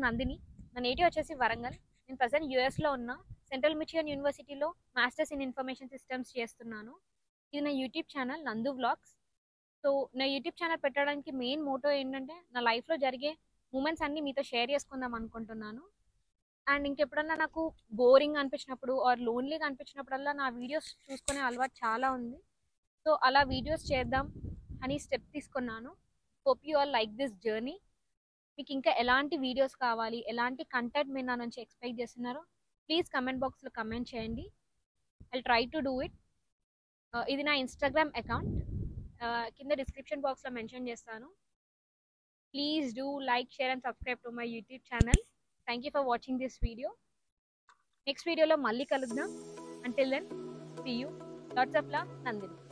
నందిని నా నేటివ్ వచ్చేసి వరంగల్ నేను ప్రజెంట్ యూఎస్లో ఉన్న సెంట్రల్ మిచిగన్ యూనివర్సిటీలో మాస్టర్స్ ఇన్ ఇన్ఫర్మేషన్ సిస్టమ్స్ చేస్తున్నాను ఇది నా యూట్యూబ్ ఛానల్ నందు వ్లాగ్స్ సో నా యూట్యూబ్ ఛానల్ పెట్టడానికి మెయిన్ మోటో ఏంటంటే నా లైఫ్లో జరిగే మూమెంట్స్ అన్నీ మీతో షేర్ చేసుకుందాం అనుకుంటున్నాను అండ్ ఇంకెప్పుడన్నా నాకు బోరింగ్ అనిపించినప్పుడు ఆర్ లోన్లీగా అనిపించినప్పుడల్లా నా వీడియోస్ చూసుకునే అలవాటు చాలా ఉంది సో అలా వీడియోస్ చేద్దాం అని స్టెప్ తీసుకున్నాను hope you all like this journey మీకు ఇంకా ఎలాంటి వీడియోస్ కావాలి ఎలాంటి కంటెంట్ మీరు నా నుంచి ఎక్స్పెక్ట్ చేస్తున్నారో ప్లీజ్ కమెంట్ బాక్స్లో కమెంట్ చేయండి I try to do it ఇది నా ఇన్స్టాగ్రామ్ అకౌంట్ కింద డిస్క్రిప్షన్ బాక్స్లో మెన్షన్ చేస్తాను please do like share and subscribe to my YouTube channel thank you for watching this video next వీడియోలో మళ్ళీ కలుద్దాం until then see you lots of love Nandini